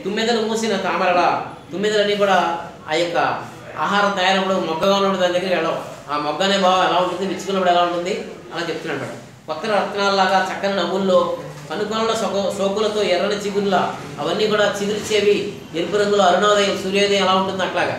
తుమ్మెదలు మూసిన తామరల తుమ్మెదలన్నీ కూడా ఆ యొక్క ఆహారం తయారైనప్పుడు మొగ్గగా ఉన్నప్పుడు దాని దగ్గరికి వెళ్ళవు ఆ మొగ్గ అనే భావం ఎలా ఉంటుంది విచ్చుకున్నప్పుడు ఎలా ఉంటుంది అలా చెప్తున్నాడు అనమాట కొత్త రత్నాల్లాగా చక్కని నవ్వుల్లో కనుకొనల సొగ సోకులతో ఎర్రని చిగురులా అవన్నీ కూడా చిగురిచేవి ఎరుపు రంగులో అరుణోదయం సూర్యోదయం ఎలా ఉంటుంది అట్లాగా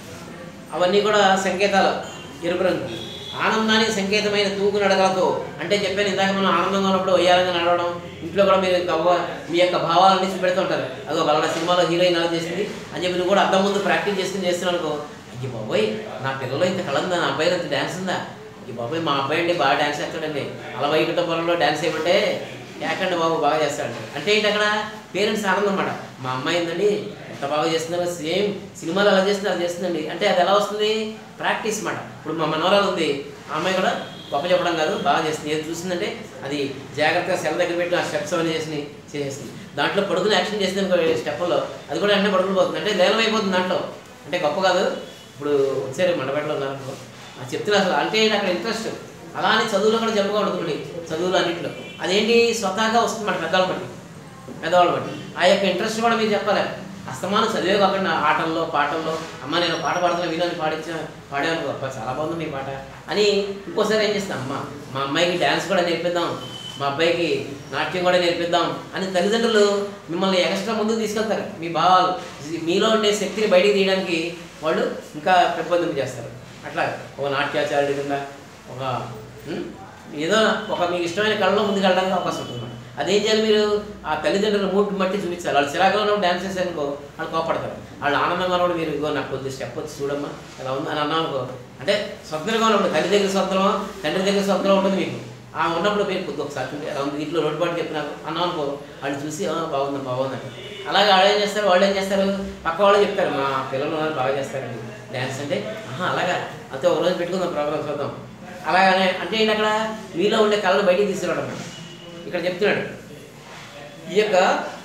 అవన్నీ కూడా సంకేతాలు ఎరుపు రంగు ఆనందానికి సంకేతమైన తూగు నడకలతో అంటే చెప్పాను ఇందాక మనం ఆనందంగా ఉన్నప్పుడు వయ్యారంగా నడవడం ఇంట్లో కూడా మీరు గవ్వ మీ యొక్క భావాలన్నీ చూపెడుతూ ఉంటారు అదో బలన సినిమాలో హీరోయిన్ అలా చేసింది అని చెప్పి నువ్వు కూడా అద్దం ముందు ప్రాక్టీస్ చేసుకుని చేస్తున్నావు అనుకో అయ్యి బాబోయ్ నా పిల్లలు ఇంత కళందా నా అబ్బాయిలో ఇంత డ్యాన్స్ ఉందా అయ్యి బాబోయ్ మా అబ్బాయి అండి బాగా డ్యాన్స్ చేస్తాడండి అలా వైకుంఠ పొలంలో డ్యాన్స్ చేయమంటే ఏకండి బాబు బాగా చేస్తాడు అంటే ఏంటి అక్కడ పేరెంట్స్ ఆనందం అన్నమాట మా అమ్మాయి ఏందండి ఎంత బాగా చేస్తున్నారో సేమ్ సినిమాలు ఎలా చేస్తుంది అలా చేస్తుందండి అంటే అది ఎలా వస్తుంది ప్రాక్టీస్ మాట ఇప్పుడు మా మనవరాలు ఉంది ఆ అమ్మాయి కూడా గొప్ప చెప్పడం కాదు బాగా చేస్తుంది ఏది చూసిందంటే అది జాగ్రత్తగా సెల్ దగ్గర పెట్టి ఆ స్టెప్స్ అవన్నీ చేసి చేసేస్తుంది దాంట్లో పడుకుని యాక్షన్ చేసింది అనుకో స్టెప్లో అది కూడా వెంటనే పడుకుని పోతుంది అంటే లేలం అయిపోతుంది దాంట్లో అంటే గొప్ప కాదు ఇప్పుడు వచ్చారు మండపేటలో ఉన్నారనుకో అది చెప్తున్నా అసలు అంటే ఏంటి అక్కడ ఇంట్రెస్ట్ అలా అని చదువులో కూడా జబ్బుగా ఉంటుంది చదువులు అన్నింటిలో అదేంటి స్వతహాగా వస్తుంది మన పెద్దవాళ్ళ బట్టి పెద్దవాళ్ళ బట్టి ఆ యొక్క ఇంట్రెస్ట్ కూడా మీరు చెప్పాలి అస్తమానం చదివే కాకుండా ఆటల్లో పాటల్లో అమ్మ నేను పాట పాడుతున్నా వీళ్ళని పాడించా పాడాను అబ్బా చాలా బాగుంది మీ పాట అని ఇంకోసారి ఏం చేస్తాం అమ్మ మా అమ్మాయికి డ్యాన్స్ కూడా నేర్పిద్దాం మా అబ్బాయికి నాట్యం కూడా నేర్పిద్దాం అని తల్లిదండ్రులు మిమ్మల్ని ఎక్స్ట్రా ముందుకు తీసుకెళ్తారు మీ భావాలు మీలో ఉండే శక్తిని బయటికి తీయడానికి వాళ్ళు ఇంకా పెంపొందింపు చేస్తారు అట్లా ఒక నాట్యాచార్యుడి కింద ఒక ఉమ్, ఏదో ఒక మీకు ఇష్టమైన కళలో ముందుకు వెళ్ళడానికి అవకాశం ఉంటుంది అన్నమాట. అదేం చేయాలి మీరు ఆ తల్లిదండ్రుల మూడ్ బట్టి చూపించాలి వాళ్ళు చిరాకులో డ్యాన్స్ చేశారనుకో వాళ్ళు కోపడతారు వాళ్ళు ఆనందంగా ఉన్నప్పుడు మీరు ఇగో నాకు కొద్ది స్టెప్ వచ్చి చూడమ్మా ఎలా ఉంది అని అన్నాం అనుకో అంటే స్వతంత్రంగా ఉన్నప్పుడు తల్లి దగ్గర స్వతంత్రమా తండ్రి దగ్గర స్వతంత్రం ఉంటుంది మీకు ఆ ఉన్నప్పుడు మీరు కొద్ది ఒకసారి చూడండి ఎలా ఉంది ఇంట్లో రోడ్డు పాటు చెప్పినాకు అన్నాం అనుకో వాళ్ళు చూసి "ఆ, బాగుంది బాగుంది అంటే అలాగే వాళ్ళు ఏం చేస్తారు వాళ్ళు ఏం చేస్తారు పక్క వాళ్ళు చెప్తారు మా పిల్లలు ఉన్నారు బాగా చేస్తారండి డ్యాన్స్ అంటే ఆహా అలాగా అంతే ఒక రోజు పెట్టుకుందాం ప్రోగ్రామ్ చూద్దాం అలాగనే అంటే ఏంటి అక్కడ మీలో ఉండే కళను బయటికి తీసుకురావడం అన్నమాట. ఇక్కడ చెప్తున్నాడు ఈ యొక్క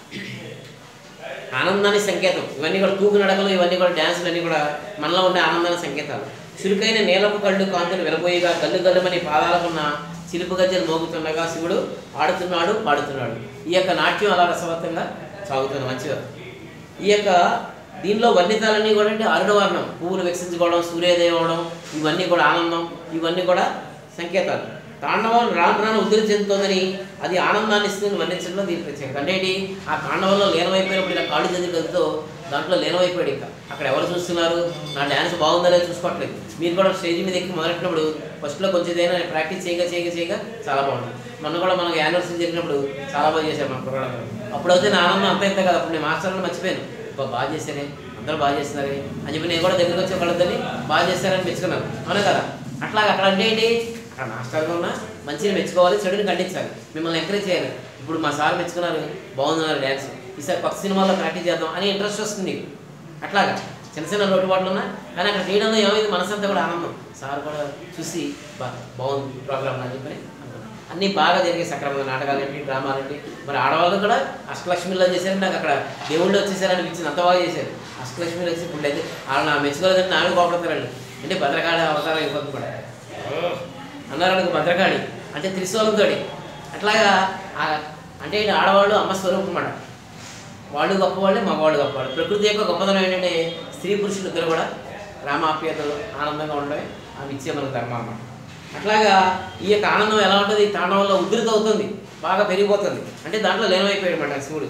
ఆనందానికి సంకేతం ఇవన్నీ కూడా తూగు నడకలు ఇవన్నీ కూడా డ్యాన్సులు అన్నీ కూడా మనలో ఉండే ఆనందానికి సంకేతాలు చురుకైన నీలపు కళ్ళు కాంతులు వెలబోయిగా గల్లు గల్లుమని పాదాలకున్న చిలుపు గజ్జలు మోగుతుండగా శివుడు ఆడుతున్నాడు పాడుతున్నాడు ఈ యొక్క నాట్యం అలా రసవత్తంగా సాగుతుంది మంచిగా ఈ యొక్క దీనిలో వర్ణితాలన్నీ కూడా అంటే అరుణవర్ణం పువ్వులు వికసించుకోవడం సూర్యోదయం అవడం ఇవన్నీ కూడా ఆనందం ఇవన్నీ కూడా సంకేతాలు తాండవం రాను రాను ఉద్ధరి చెందుతోందని అది ఆనందాన్ని ఇస్తుంది వర్ణించడంలో దీని ప్రత్యేకత అంటే ఏంటి ఆ తాండవంలో లీనమైపోయినప్పుడు ఇలా కాళ్ళు చెంది కదుతో దాంట్లో లీనమైపోయాడు ఇంకా అక్కడ ఎవరు చూస్తున్నారు నా డ్యాన్స్ బాగుందా లేదో చూసుకోవట్లేదు మీరు కూడా స్టేజ్ మీద ఎక్కి మొదలెట్టినప్పుడు ఫస్ట్లో కొంచెం ఏదైనా ప్రాక్టీస్ చేయగా చేయగా చేయగా చాలా బాగుంటుంది మొన్న కూడా మనకు యానివర్సరీ జరిగినప్పుడు చాలా బాగా చేశారు మన ప్రోగ్రామ్ అప్పుడైతే నా ఆనందం అంత ఇంత కదా అప్పుడు నేను మాస్టర్ని మర్చిపోయాను అబ్బా బాగా చేశారే అందరూ బాగా చేస్తున్నారే అని చెప్పి నేను కూడా దగ్గరికి వచ్చి వాళ్ళిద్దరిని బాగా చేస్తారని మెచ్చుకున్నాను అవునా కదా అట్లాగా అక్కడ అంటే ఏంటి అక్కడ మాస్టర్గా ఉన్నా మంచిగా మెచ్చుకోవాలి చెడుని ఖండించాలి మిమ్మల్ని ఎంకరేజ్ చేయాలి ఇప్పుడు మా సార్ మెచ్చుకున్నారు బాగుందన్నారు డ్యాన్స్ ఈసారి కొత్త సినిమాలో ప్రాక్టీస్ చేద్దాం అని ఇంట్రెస్ట్ వస్తుంది నీకు అట్లాగా చిన్న చిన్న లోటుపాట్లు ఉన్నా కానీ అక్కడ చేయడంలో ఏమైంది మనసంతా కూడా ఆనందం సార్ కూడా చూసి బా బాగుంది ప్రోగ్రామ్ అని చెప్పని అనుకున్నాను అన్నీ బాగా జరిగే సక్రమంగా నాటకాలేంటి డ్రామాలేంటి మరి ఆడవాళ్ళు కూడా అష్టలక్ష్మిలో చేశారు నాకు అక్కడ దేవుళ్ళు వచ్చేసారని ఇచ్చింది అంత బాగా చేశారు అష్టలక్ష్మిలో వచ్చి ఇప్పుడు అయితే వాళ్ళు నా మెచ్చుకోలేదని నాలుగు కోపడతారండి అంటే భద్రకాళి అవతారం అయిపోతుంది కూడా అన్నారు అనుకో భద్రకాళి అంటే త్రిశూలంతో అట్లాగా ఆ- అంటే ఈయన ఆడవాళ్ళు అమ్మ స్వరూపం అన్నమాట వాళ్ళు గొప్పవాళ్ళే మగవాళ్ళు గొప్పవాళ్ళు ప్రకృతి యొక్క గొప్పతనం ఏంటంటే స్త్రీ పురుషులు ఇద్దరు కూడా రామాప్యతలు ఆనందంగా ఉండడమే ఆమె ఇచ్చే మనకు ధర్మం అన్నమాట అట్లాగా ఈ యొక్క ఆనందం ఎలా ఉంటుంది ఈ తాండవంలో ఉధృత అవుతుంది బాగా పెరిగిపోతుంది అంటే దాంట్లో లీనమైపోయాడు అన్నమాట శివుడు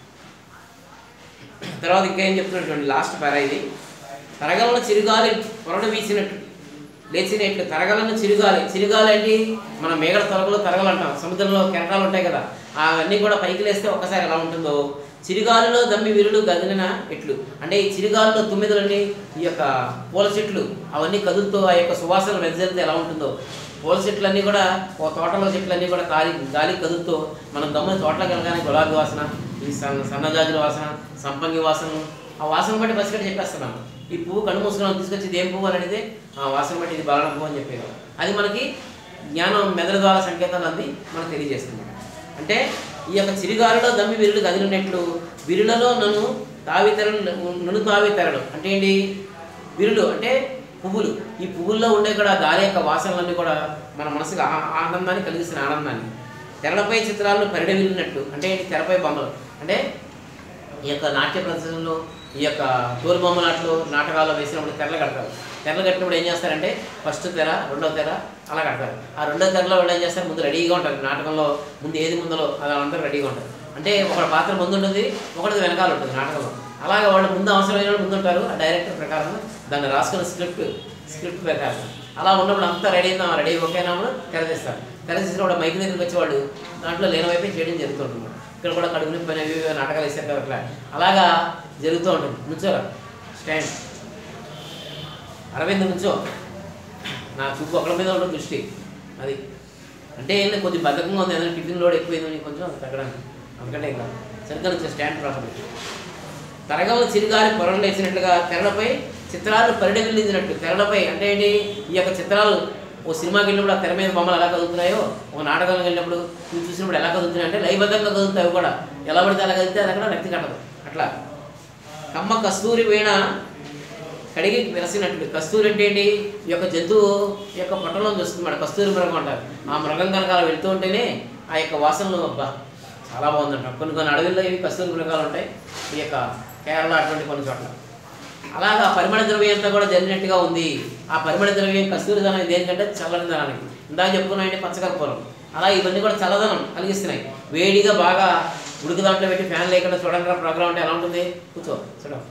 తర్వాత ఇంకా ఏం చెప్తున్నటువంటి లాస్ట్ పార ఇది తరగలను చిరుగాలి పొరడు వీసినట్టు లేచినట్లు తరగలను చిరుగాలి చిరుగాలి అంటే మన మేఘల తొలగలు తరగలు అంటాం సముద్రంలో కెరటాలు ఉంటాయి కదా అవన్నీ కూడా పైకి లేస్తే ఒక్కసారి ఎలా ఉంటుందో చిరుగాలిలో దమ్మి విరులు గదిలిన ఎట్లు అంటే ఈ చిరుగాలిలో తుమ్మిదలని ఈ యొక్క పూల చెట్లు అవన్నీ కదులుతూ ఆ యొక్క సువాసన వెదజల్లితే ఎలా ఉంటుందో పూల చెట్లన్నీ కూడా ఓ తోటలో చెట్లన్నీ కూడా గాలి గాలి కదులుతూ మనం దమ్ముని తోటలోకి వెళ్ళగానే గులాబీ వాసన ఈ సన్న సన్నజాజుల వాసన సంపంగి వాసన ఆ వాసన బట్టి పసిగట్టి చెప్పేస్తున్నాం ఈ పువ్వు కళ్ళు మూసుకుని తీసుకొచ్చి ఇది ఏం పువ్వు అని అడిగితే ఆ వాసన బట్టి ఇది బాలన పువ్వు అని చెప్పేది అది మనకి జ్ఞానం మెదడు ద్వారా సంకేతాలు అంది మనకు తెలియజేస్తుంది అంటే ఈ యొక్క చిరిగాలిలో దమ్మి విరులు కదిలినట్లు విరులలో నన్ను తావి తెరలు నన్ను తావి తెరలు అంటే ఏంటి విరులు అంటే పువ్వులు ఈ పువ్వుల్లో ఉండే కూడా గాలి యొక్క వాసనలన్నీ కూడా మన మనసుకు ఆ- ఆనందాన్ని కలిగిస్తున్న ఆనందాన్ని తెరలపై చిత్రాలను పరిడవిల్లినట్టు అంటే ఏంటి తెరపై బొమ్మలు అంటే ఈ యొక్క నాట్య ప్రదర్శనలో ఈ యొక్క తోలుబొమ్మలాట్లు నాటకాల్లో వేసినప్పుడు తెరలు కడతారు తెరలు కట్టినప్పుడు ఏం చేస్తారంటే ఫస్ట్ తెర రెండో తెర అలా కడతారు ఆ రెండో తెరలో వాళ్ళు ఏం చేస్తారు ముందు రెడీగా ఉంటారు నాటకంలో ముందు ఏది ముందులో అది అందరూ రెడీగా ఉంటారు అంటే ఒక పాత్ర ముందు ఉంటుంది ఒకటి వెనకాల ఉంటుంది నాటకంలో అలాగే వాళ్ళు ముందు అవసరమైన వాళ్ళు ముందు ఉంటారు ఆ డైరెక్టర్ ప్రకారం దాన్ని రాసుకున్న స్క్రిప్ట్ స్క్రిప్ట్ ప్రకారం అలా ఉన్నప్పుడు అంతా రెడీ అయిందా రెడీ ఓకేనామని తెరదీస్తారు తెరదీసినప్పుడు మైక్ దగ్గరికి వచ్చేవాళ్ళు దాంట్లో లేని వైపే చేయడం జరుగుతుంటుంది ఇక్కడ కూడా కడుపు నొప్పి అనేవి ఇవి నాటకాలు వేసారు కదా అట్లా అలాగా జరుగుతూ ఉంటుంది నుంచోరా స్టాండ్ అరవింద్ నుంచో నా చూపు ఒకళ్ళ మీద ఉంటుంది దృష్టి అది అంటే ఏంటి కొంచెం బద్ధకంగా ఉంది ఏదైనా టిఫిన్ లోడ్ ఎక్కువైంది కొంచెం అది తగ్గడానికి అందుకంటే ఇంకా సరిగ్గా నుంచి స్టాండ్ ప్రాబ్లం తరగల చిరుగాలి పొరలు వేసినట్లుగా తెరలపై చిత్రాలు పరిడవిల్లించినట్టు తెరలపై అంటే ఏంటి ఈ యొక్క చిత్రాలు ఓ సినిమాకి వెళ్ళినప్పుడు ఆ తెర మీద బొమ్మలు ఎలా కదులుతున్నాయో ఒక నాటకానికి వెళ్ళినప్పుడు నువ్వు చూసినప్పుడు ఎలా కదులుతున్నాయి అంటే లయబద్ధంగా కదులుతాయి అవి కూడా ఎలా పడితే అలా కదిలితే అది అక్కడ రక్తి కట్టదు అట్లా కమ్మ కస్తూరి వీణ కడిగి విరసినట్లు కస్తూరి అంటే ఏంటి ఈ యొక్క జంతువు ఈ యొక్క పొట్టలో వస్తుంది మన కస్తూరి మృగం అంటారు ఆ మృగం కనుక అలా వెళ్తూ ఉంటేనే ఆ యొక్క వాసనలు అబ్బా చాలా బాగుందంట కొన్ని కొన్ని అడవుల్లో ఇవి కస్తూరి మృగాలు ఉంటాయి ఈ యొక్క కేరళ అటువంటి కొన్ని చోట్ల అలాగా పరిమళ ద్రవ్యం అంతా కూడా జరిగినట్టుగా ఉంది ఆ పరిమళ ద్రవ్యం కస్తూరి ధనం దేనికంటే చల్లని ధనానికి ఇందాక చెప్పుకున్నాయంటే పచ్చకర్పూరం అలా ఇవన్నీ కూడా చల్లదనం కలిగిస్తున్నాయి వేడిగా బాగా ఉడికి దాంట్లో పెట్టి ఫ్యాన్ లేకుండా చూడండి ప్రోగ్రామ్ అంటే ఎలా ఉంటుంది కూర్చో చూడం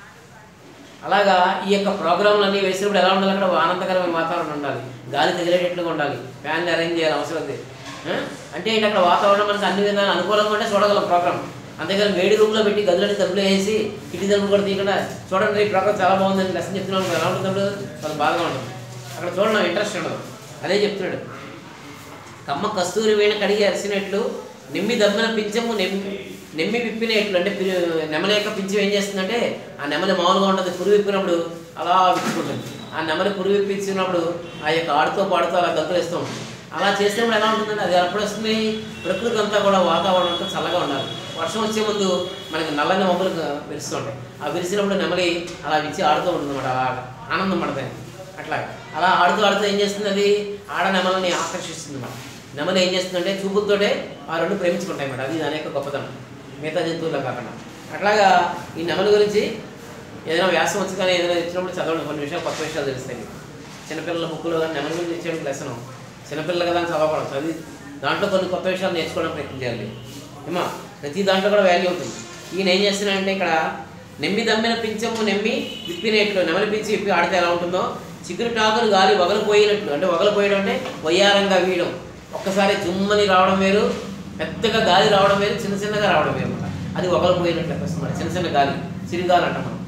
అలాగా ఈ యొక్క ప్రోగ్రాంలన్నీ వేసినప్పుడు ఎలా ఉండాలి అక్కడ ఆనందకరమైన వాతావరణం ఉండాలి గాలి తగిలేటట్లుగా ఉండాలి ఫ్యాన్ అరేంజ్ చేయాలి అవసరం ఉంది ఆ? అంటే ఏంటి అక్కడ వాతావరణం మనకి అన్ని విధాలు అనుకూలంగా ఉంటే చూడగలం ప్రోగ్రామ్ అంతేగాని వేడి రూమ్లో పెట్టి గదులని తలుపులు వేసి కిటి తలుపులు కూడా తీయకుండా చూడండి ఈ ప్రోగ్రామ్ చాలా బాగుందని లెసన్ చెప్తున్నాను ఎలా ఉంటుంది తమ్ముడు? చాలా బాగా ఉంటుంది అక్కడ చూడడం ఇంట్రెస్ట్ ఉండదు అదే చెప్తున్నాడు కమ్మ కస్తూరి వీణ కడిగి అరిసినట్లు నిమ్మి దమ్మిన పింఛము నెమ్మి నెమ్మి విప్పినట్లు అంటే పి- నెమలి యొక్క పింఛం ఏం చేస్తుందంటే ఆ నెమలి మామూలుగా ఉంటుంది పురుగు విప్పినప్పుడు అలా విప్పుకుంటుంది ఆ నెమలి పురుగు విప్పించినప్పుడు ఆ యొక్క ఆడుతూ పాడుతూ అలా గంతులు వేస్తూ ఉంటుంది అలా చేసినప్పుడు ఎలా ఉంటుందండి అది ఎప్పుడు వస్తుంది ప్రకృతి అంతా కూడా వాతావరణం అంతా చల్లగా ఉండాలి వర్షం వచ్చే ముందు మనకి నల్లని మబ్బులు విరుస్తూ ఉంటాయి ఆ విరిసినప్పుడు నెమలి అలా విచ్చి ఆడుతూ ఉంటుంది అనమాట అలా ఆనందం పడతాయి అట్లా అలా ఆడుతూ ఆడుతూ ఏం చేస్తుంది అది ఆడ నెమలని ఆకర్షిస్తుంది అన్నమాట నెమలి ఏం చేస్తుందంటే చూపులతోటే ఆ రెండు ప్రేమించుకుంటాయి అన్నమాట అది దాని యొక్క గొప్పతనం మిగతా జంతువుల్లో కాకుండా అట్లాగా ఈ నెమలి గురించి ఏదైనా వ్యాసం వచ్చి కానీ ఏదైనా ఇచ్చినప్పుడు చదవండి కొన్ని విషయాలు కొత్త విషయాలు తెలుస్తాయి మీకు. చిన్నపిల్లల బుక్కులో కానీ నెమలి గురించి ఇచ్చేది లెసన్ చిన్నపిల్లలు కదా అని చదవకూడదు చదివి దాంట్లో కొన్ని కొత్త విషయాలు నేర్చుకోవడం ప్రయత్నం చేయాలి ఏమా ప్రతి దాంట్లో కూడా వాల్యూ ఉంటుంది ఈయన ఏం చేస్తున్నాడంటే ఇక్కడ నెమ్మి దమ్మిన పింఛము నెమ్మి విప్పినట్లు నెమలి పించి విప్పి ఆడితే ఎలా ఉంటుందో చిగురు టాకులు గాలి వగలిపోయినట్లు అంటే వగలిపోయడం అంటే వయ్యారంగా వీయడం ఒక్కసారి జుమ్మని రావడం వేరు పెద్దగా గాలి రావడం వేరు చిన్న చిన్నగా రావడం వేరు అన్నమాట అది వగలిపోయినట్లు అనిపిస్తుంది చిన్న చిన్న గాలి సిరిగాలి అంటాం మనం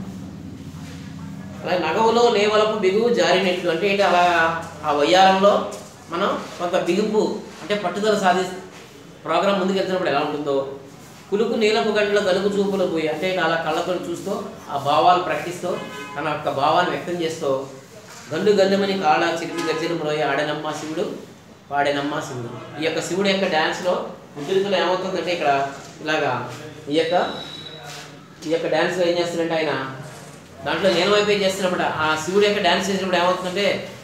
అలాగే నగవులో లేవలపు బిగువు జారినట్లు అంటే ఏంటి అలా ఆ వయ్యారంలో మనం కొంత బిగింపు అంటే పట్టుదల సాధి ప్రోగ్రాం ముందుకు వెళ్తున్నప్పుడు ఎలా ఉంటుందో కులుకు నీలపు గంటల గలుగు చూపులు పోయి అంటే ఏంటి అలా కళ్ళతో చూస్తూ ఆ భావాలు ప్రకటిస్తూ తన యొక్క భావాన్ని వ్యక్తం చేస్తూ గల్లు గల్లుమని కాళ్ళ చిరిపి గజ్జలు మ్రోయ ఆడనమ్మ శివుడు వాడేనమ్మ శివుడు ఈ యొక్క శివుడు యొక్క డ్యాన్స్లో ఉద్రికలు ఏమవుతుందంటే ఇక్కడ ఇలాగా ఈ యొక్క ఈ యొక్క డ్యాన్స్లో ఏం చేస్తారంటే ఆయన దాంట్లో నేను వైపు ఏం చేస్తున్నప్పుడు ఆ శివుడు యొక్క డ్యాన్స్ చేసినప్పుడు ఏమవుతుందంటే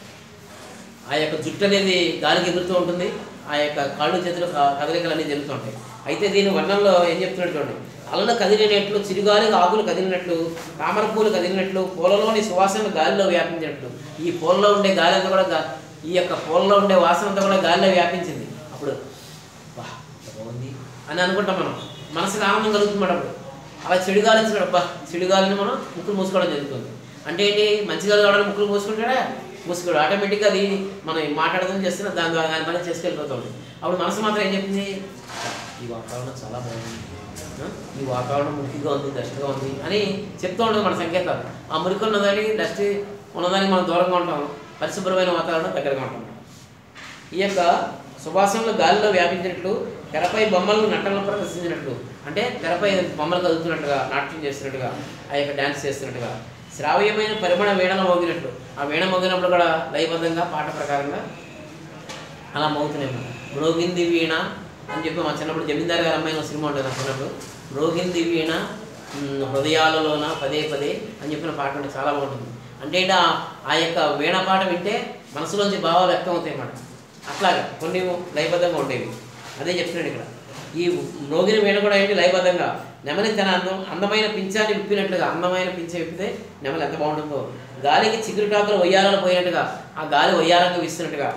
ఆ యొక్క జుట్టు అనేది గాలికి ఎగురుతూ ఉంటుంది ఆ యొక్క కాళ్ళు చేతులు క- కదలికలు అన్నీ జరుగుతూ ఉంటాయి అయితే దీని వర్ణంలో ఏం చెప్తున్నాడు చూడండి అలలు కదిలినట్లు చిరుగాలి ఆకులు కదిలినట్లు తామర పూలు కదిలినట్లు పూలలోని సువాసనలు గాలిలో వ్యాపించినట్లు ఈ పూలలో ఉండే గాలి అంతా కూడా గా- ఈ యొక్క పూలలో ఉండే వాసన అంతా కూడా గాలిలో వ్యాపించింది అప్పుడు వా ఎంత బాగుంది అని అనుకుంటాం మనం మనసుకు ఆనందం కలుగుతుంది మేడం అప్పుడు అలా చెడు గాలి వచ్చినాడు అబ్బా చెడు గాలిని మనం ముక్కులు మూసుకోవడం జరుగుతుంది అంటే ఏంటి మంచి గాలి కావడానికి ముక్కులు మూసుకుంటాడా మూసుకోడు ఆటోమేటిక్గా అది మనం మాట్లాడదాం చేస్తున్నా దాని ద్వారా దాని పని చేసుకెళ్ళిపోతాం అప్పుడు మనసు మాత్రం ఏం చెప్పింది ఈ వాతావరణం చాలా బాగుంది ఆ? ఈ వాతావరణం మురికిగా ఉంది డస్ట్గా ఉంది అని చెప్తూ ఉంటుంది మన సంకేతాలు ఆ మురికి ఉన్నదానికి డస్ట్ ఉన్నదానికి మనం దూరంగా ఉంటాం పరిశుభ్రమైన వాతావరణం దగ్గరగా ఉంటాం ఈ యొక్క సుభాషంలో గాలిలో వ్యాపించినట్లు తెరపై బొమ్మలను నటనలు ప్రదర్శించినట్లు అంటే తెరపై బొమ్మలు కదులుతున్నట్టుగా నాట్యం చేస్తున్నట్టుగా ఆ యొక్క డ్యాన్స్ చేస్తున్నట్టుగా శ్రావ్యమైన పరిమళ వీణలు మోగినట్లు ఆ వీణ మోగినప్పుడు కూడా లయబద్ధంగా పాట ప్రకారంగా అలా మోగుతున్నాయి అన్నమాట. మ్రోగింది వీణ అని చెప్పి మా చిన్నప్పుడు జమీందారు గారు అమ్మాయి ఒక సినిమా ఉంటుంది నా చిన్నప్పుడు మ్రోగింది వీణ ఉమ్, హృదయాలలోన పదే పదే అని చెప్పిన పాట ఉంటే చాలా బాగుంటుంది అంటే ఏంటి ఆ- ఆ యొక్క వీణ పాట వింటే మనసులోంచి భావాలు వ్యక్తం అవుతాయి అన్నమాట అట్లాగా కొన్ని లయబద్ధంగా ఉండేవి అదే చెప్తున్నాడు ఇక్కడ ఈ మ్రోగిన వీణ కూడా ఏంటి లయబద్ధంగా నెమలి తన అందం అందమైన పింఛాన్ని విప్పినట్లుగా అందమైన పింఛ విప్పితే నెమలి ఎంత బాగుంటుందో గాలికి చిగురుటాకులు వయ్యారాలు పోయినట్టుగా ఆ గాలి వయ్యారంగా వీస్తున్నట్టుగా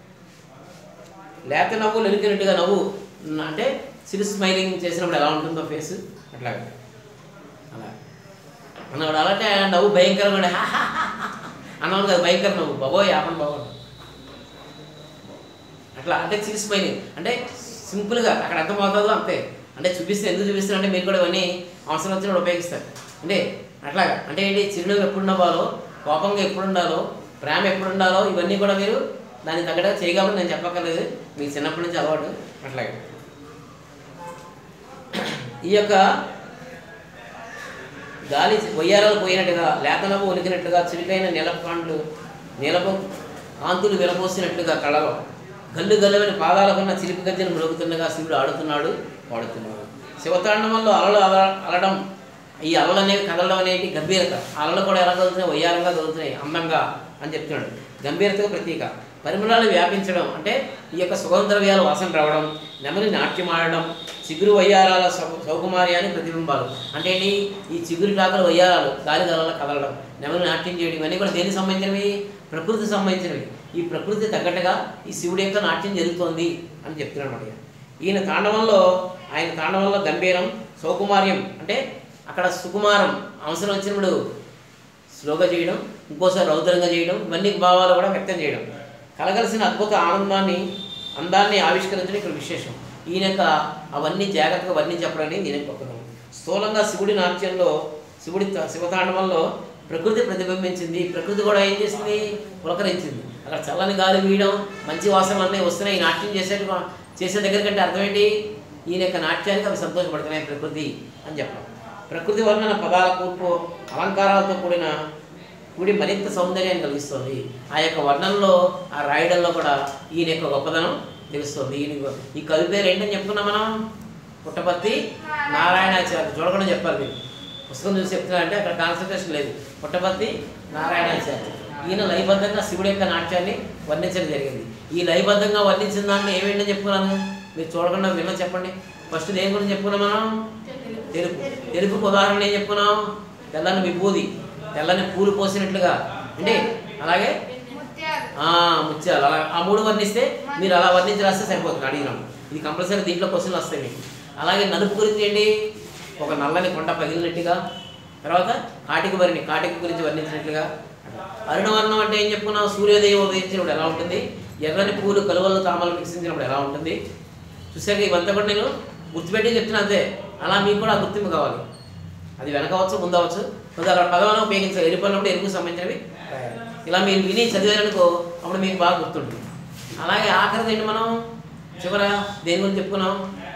లేత నవ్వు లెలికినట్టుగా నవ్వు న- అంటే సిరి స్మైలింగ్ చేసినప్పుడు ఎలా ఉంటుందో ఫేస్ అట్లాగా అలా అన్నవాడు అలాంటి ఆ నవ్వు భయంకరంగా ఉండే అన్నవాడు కదా భయంకర నవ్వు బాబోయ్ ఆపండి బాబోయ్ అట్లా అంటే సిరి స్మైలింగ్ అంటే సింపుల్గా అక్కడ ఎంత పోతుందో అంతే అంటే చూపిస్తే ఎందుకు చూపిస్తారు అంటే మీరు కూడా ఇవన్నీ అవసరం వచ్చినప్పుడు ఉపయోగిస్తారు అంటే అట్లాగా అంటే ఏంటి చిరునవ్వు ఎప్పుడు నవ్వాలో కోపంగా ఎప్పుడు ఉండాలో ప్రేమ ఎప్పుడు ఉండాలో ఇవన్నీ కూడా మీరు దానికి తగ్గట్టుగా చేయగలరు నేను చెప్పక్కర్లేదు మీకు చిన్నప్పటి నుంచి అలవాటు అట్లాగే ఈ యొక్క గాలి వయ్యారాలు పోయినట్టుగా లేతనపు ఉనికినట్టుగా చురుకైన నీలపాండ్లు నీలపు కాంతులు విలపోసినట్టుగా కళలో గల్లు గల్లువని పాదాలకున్న చిలిపి గజ్జను మ్రోగుతుండగా శివుడు ఆడుతున్నాడు పాడుతున్నాడు శివతాండవంలో అలలు అల అలడం ఈ అలలు అనేవి కదలడం అనేవి గంభీరత ఆ అలలు కూడా ఎలా కదులుతున్నాయి వయ్యారంగా కదులుతున్నాయి అందంగా అని చెప్తున్నాడు గంభీరతకు ప్రతీక పరిమళాలు వ్యాపించడం అంటే ఈ యొక్క సుగంధద్రవ్యాలు వాసన రావడం నెమలి నాట్యం ఆడడం చిగురు వయ్యారాల సౌ- సౌకుమార్యాన్ని ప్రతిబింబాలు అంటే ఏంటి ఈ చిగురు టాకుల వయ్యారాలు గాలి గల కదలడం నెమలి నాట్యం చేయడం ఇవన్నీ కూడా దేనికి సంబంధించినవి ప్రకృతికి సంబంధించినవి ఈ ప్రకృతి తగ్గట్టుగా ఈ శివుడి యొక్క నాట్యం జరుగుతోంది అని చెప్తున్నాడు అన్నమాట ఈయన తాండవంలో ఆయన తాండవంలో గంభీరం సౌకుమార్యం అంటే అక్కడ సుకుమారం అవసరం వచ్చినప్పుడు స్లోగా చేయడం ఇంకోసారి రౌద్రంగా చేయడం ఇవన్నీ భావాలు కూడా వ్యక్తం చేయడం కలగలిసిన అద్భుత ఆనందాన్ని అందాన్ని ఆవిష్కరించడం ఇక్కడ విశేషం ఈయన యొక్క అవన్నీ జాగ్రత్తగా వర్ణించి చెప్పడానికి ఈయన గొప్పతనం స్థూలంగా శివుడి నాట్యంలో శివుడి త- శివతాండవంలో ప్రకృతి ప్రతిబింబించింది ప్రకృతి కూడా ఏం చేసింది పులకరించింది అక్కడ చల్లని గాలి వీయడం మంచి వాసనలు అన్నీ వస్తున్నాయి ఈ నాట్యం చేసే చేసే దగ్గర కంటే అర్థం ఏంటి ఈయన యొక్క నాట్యానికి అవి సంతోషపడుతున్నాయి ప్రకృతి అని చెప్పడం ప్రకృతి వర్ణన పదాల కూర్పు అలంకారాలతో కూడిన కూడి మరింత సౌందర్యాన్ని కలిగిస్తుంది ఆ యొక్క వర్ణనలో ఆ రాయడంలో కూడా ఈయన యొక్క గొప్పదనం తెలుస్తుంది ఈయన ఈ కవి పేరు ఏంటని చెప్పుకున్నాం మనం పుట్టపర్తి నారాయణాచార్య చూడకుండా చెప్పాలి మీరు పుస్తకం చూసి చెప్తున్నారంటే అక్కడ కాన్సన్ట్రేషన్ లేదు పుట్టపర్తి నారాయణాచార్య ఈయన లయబద్ధంగా శివుడి యొక్క నాట్యాన్ని వర్ణించడం జరిగింది ఈ లయబద్ధంగా వర్ణించిన దాంట్లో ఏమేంటో చెప్పుకున్నాను మీరు చూడకుండా విన్న చెప్పండి ఫస్ట్ దేని గురించి చెప్పుకున్నాం మనం తెలుపు తెలుపుకు ఉదాహరణ ఏం చెప్పుకున్నాం తెల్లని విభూది తెల్లని పూలు పోసినట్లుగా అంటే అలాగే ముత్యాలు ఆ, ముత్యాలు అలా ఆ మూడు వర్ణిస్తే మీరు అలా వర్ణించి రాస్తే సరిపోతుంది అడిగినాం ఇది కంపల్సరీ దీంట్లో క్వశ్చన్లు వస్తాయి మీకు అలాగే నలుపు గురించి ఏంటి ఒక నల్లని కొండ పగిలినట్టుగా తర్వాత కాటిక వరిని కాటిక గురించి వర్ణించినట్లుగా అరుణవర్ణం అంటే ఏం చెప్పుకున్నాం సూర్యోదయం ఉదయించినప్పుడు ఎలా ఉంటుంది ఎర్రని పూలు కలువలు తామలు వికసించినప్పుడు ఎలా ఉంటుంది చూసాక ఇవంతా కూడా నేను గుర్తుపెట్టి చెప్తున్నా అంతే అలా మీకు కూడా ఆ గుర్తింపు కావాలి అది వెనకవచ్చు ముందవచ్చు కొంచెం అక్కడ పదవాలను ఉపయోగించాలి ఎరుపడినప్పుడు ఎరుపుకు సంబంధించినవి రాయాలి. ఇలా మీరు విని చదివారనుకో అప్పుడు మీకు బాగా గుర్తుంటుంది అలాగే ఆఖరిది ఏంటి మనం చివర దేని గురించి చెప్పుకున్నాం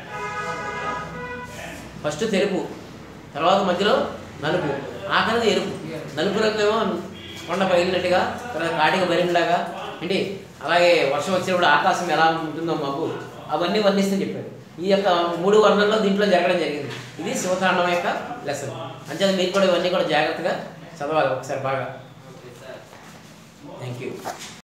ఫస్ట్ తెలుపు తర్వాత మధ్యలో నలుపు ఆఖరిది ఎరుపు నలుపు రంగు ఏమో కొండ పగిలినట్టుగా తర్వాత కాటిక బరిమిలాగా ఏంటి అలాగే వర్షం వచ్చినప్పుడు ఆకాశం ఎలా ఉంటుందో మాకు అవన్నీ వర్ణిస్తే చెప్పారు ఈ యొక్క మూడు వర్ణంలో దీంట్లో జరగడం జరిగింది ఇది శివతాండవం యొక్క లెసన్ అంతే మీరు కూడా ఇవన్నీ కూడా జాగ్రత్తగా చదవాలి ఒకసారి బాగా థ్యాంక్ యూ